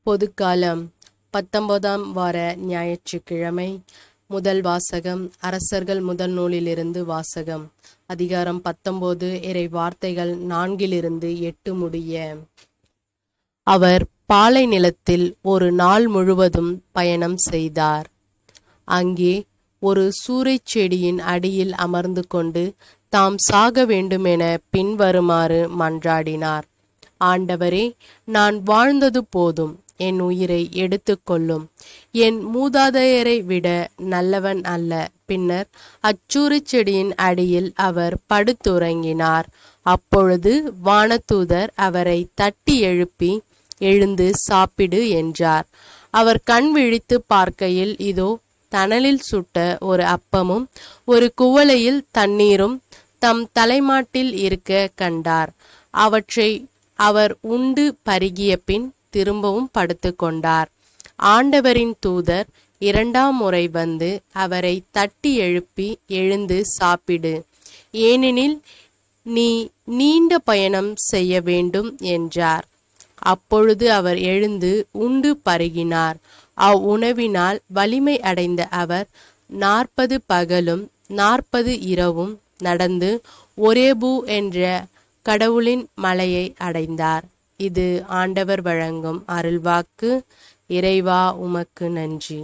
பொதுக்காலம் பத்தொன்பதாம் வார ஞாயிற்றுக்கிழமை முதல் வாசகம் அரசர்கள் முதல் நூலிலிருந்து வாசகம் அதிகாரம் பத்தொன்பது இறை வார்த்தைகள் நான்கிலிருந்து எட்டு முடிய அவர் பாலை நிலத்தில் ஒரு நாள் முழுவதும் பயணம் செய்தார் அங்கே ஒரு சூறைச் செடியின் அடியில் அமர்ந்து கொண்டு தாம் சாக வேண்டுமென பின்வருமாறு மன்றாடினார் ஆண்டவரே நான் வாழ்ந்தது போதும் என் உயிரை எடுத்துக்கொள்ளும் என் மூதாதையரை விட நல்லவன் அல்ல பின்னர் அச்சூரிச் செடியின் அடியில் அவர் படுத்துறங்கினார் அப்பொழுது வானதூதர் அவரை தட்டி எழுப்பி எழுந்து சாப்பிடு என்றார் அவர் கண் விழித்து பார்க்கையில் இதோ தணலில் சுட்ட ஒரு அப்பமும் ஒரு குவளையில் தண்ணீரும் தம் தலைமாட்டில் இருக்க கண்டார் அவற்றை அவர் உண்டு பருகிய பின் திரும்பவும் படுத்துக்கொண்டார் ஆண்டவரின் தூதர் இரண்டாம் முறை வந்து அவரை தட்டி எழுப்பி எழுந்து சாப்பிடு ஏனெனில் நீ நீண்ட பயணம் செய்ய வேண்டும் என்றார் அப்பொழுது அவர் எழுந்து உண்டு பருகினார் அவ்வுணவினால் வலிமை அடைந்த அவர் நாற்பது பகலும் நாற்பது இரவும் நடந்து ஒரேபு என்ற கடவுளின் மலையை அடைந்தார் இது ஆண்டவர் வழங்கும் அருள்வாக்கு இறைவா உமக்கு நன்றி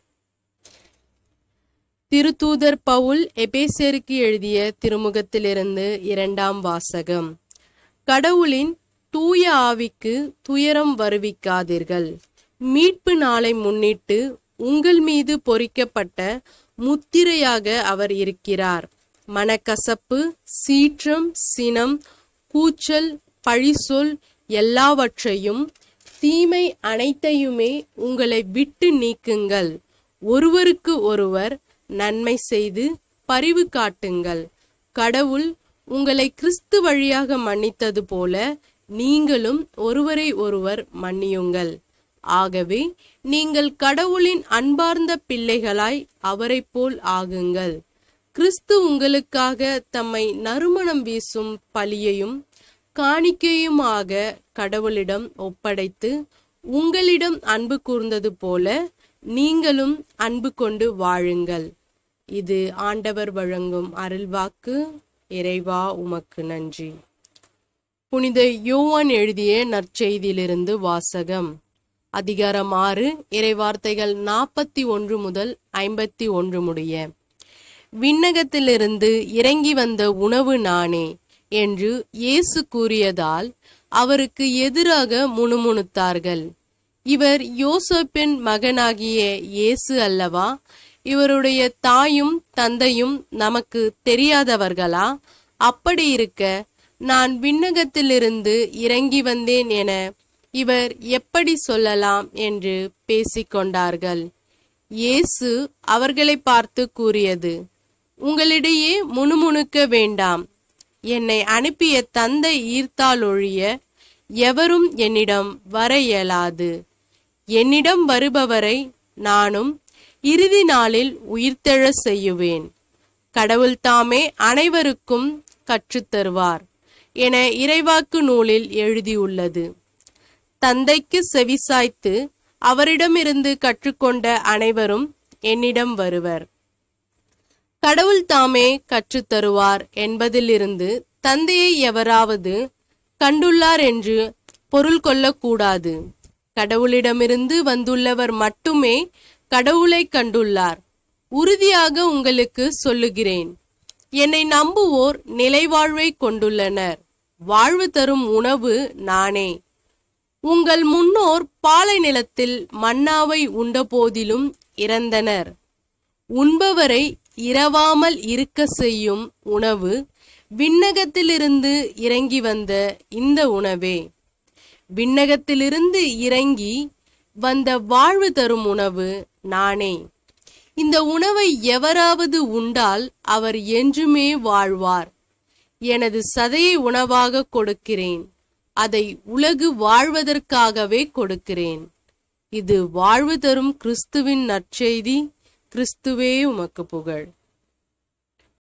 திருத்தூதர் பவுல் எபேசருக்கு எழுதிய திருமுகத்திலிருந்து இரண்டாம் வாசகம் கடவுளின் தூய ஆவிக்கு துயரம் வருவிக்காதீர்கள் மீட்பு நாளை முன்னிட்டு உங்கள் மீது பொறிக்கப்பட்ட முத்திரையாக அவர் இருக்கிறார் மனக்கசப்பு சீற்றம் சினம் கூச்சல் பழிசொல் எல்லாவற்றையும் தீமை அனைத்தையுமே உங்களை விட்டு நீக்குங்கள் ஒருவருக்கு ஒருவர் நன்மை செய்து பரிவு காட்டுங்கள் கடவுள் உங்களை கிறிஸ்து வழியாக மன்னித்தது போல நீங்களும் ஒருவரை ஒருவர் மன்னியுங்கள் ஆகவே நீங்கள் கடவுளின் அன்பார்ந்த பிள்ளைகளாய் அவரைப் போல் ஆகுங்கள் கிறிஸ்து உங்களுக்காக தம்மை நறுமணம் வீசும் பலியையும் காணிக்கையுமாக கடவுளிடம் ஒப்படைத்து உங்களிடம் அன்பு கூர்ந்தது போல நீங்களும் அன்பு கொண்டு வாழுங்கள் இது ஆண்டவர் வழங்கும் அருள்வாக்கு இறைவா உமக்கு நன்றி புனித யோவான் எழுதிய நற்செய்தியிலிருந்து வாசகம் அதிகாரம் ஆறு இறைவார்த்தைகள் நாற்பத்தி ஒன்று முதல் ஐம்பத்தி ஒன்று முடிய விண்ணகத்திலிருந்து இறங்கி வந்த உணவு நானே என்று இயேசு கூறியதால் அவருக்கு எதிராக முணுமுணுத்தார்கள் இவர் யோசப்பின் மகனாகிய இயேசு அல்லவா இவருடைய தாயும் தந்தையும் நமக்கு தெரியாதவர்களா அப்படி இருக்க நான் விண்ணகத்திலிருந்து இறங்கி வந்தேன் என இவர் எப்படி சொல்லலாம் என்று பேசிக்கொண்டார்கள் இயேசு அவர்களை பார்த்து கூறியது உங்களிடையே முணுமுணுக்க வேண்டாம் என்னை அனுப்பிய தந்தை ஈர்த்தாலொழிய எவரும் என்னிடம் வர இயலாது என்னிடம் வருபவரை நானும் இறுதி நாளில் உயிர்த்தெழ செய்யுவேன் கடவுள் தாமே அனைவருக்கும் கற்றுத்தருவார் என இறைவாக்கு நூலில் எழுதியுள்ளது தந்தைக்கு செவிசாய்த்து அவரிடமிருந்து கற்றுக்கொண்ட அனைவரும் என்னிடம் வருவர் கடவுள் தாமே கற்றுத்தருவார் என்பதிலிருந்து தந்தையை எவராவது கண்டுள்ளார் என்று பொருள் கொள்ளக்கூடாது கடவுளிடமிருந்து வந்துள்ளவர் மட்டுமே கடவுளை கண்டுள்ளார் உறுதியாக உங்களுக்கு சொல்லுகிறேன் என்னை நம்புவோர் நிலைவாழ்வை கொண்டுள்ளனர் வாழ்வு தரும் உணவு நானே உங்கள் முன்னோர் பாலை நிலத்தில் மன்னாவை உண்டபோதிலும் இறந்தனர் உண்பவரை இரவாமல் இருக்க செய்யும் உணவு விண்ணகத்திலிருந்து இறங்கி வந்த இந்த உணவே விண்ணகத்திலிருந்து இறங்கி வந்த வாழ்வு தரும் உணவு நானே இந்த உணவை எவராவது உண்டால் அவர் என்றுமே வாழ்வார் எனது சதையை உணவாக கொடுக்கிறேன் அதை உலகு வாழ்வதற்காகவே கொடுக்கிறேன் இது வாழ்வு தரும் கிறிஸ்துவின் நற்செய்தி கிறிஸ்துவே உமக்கு புகழ்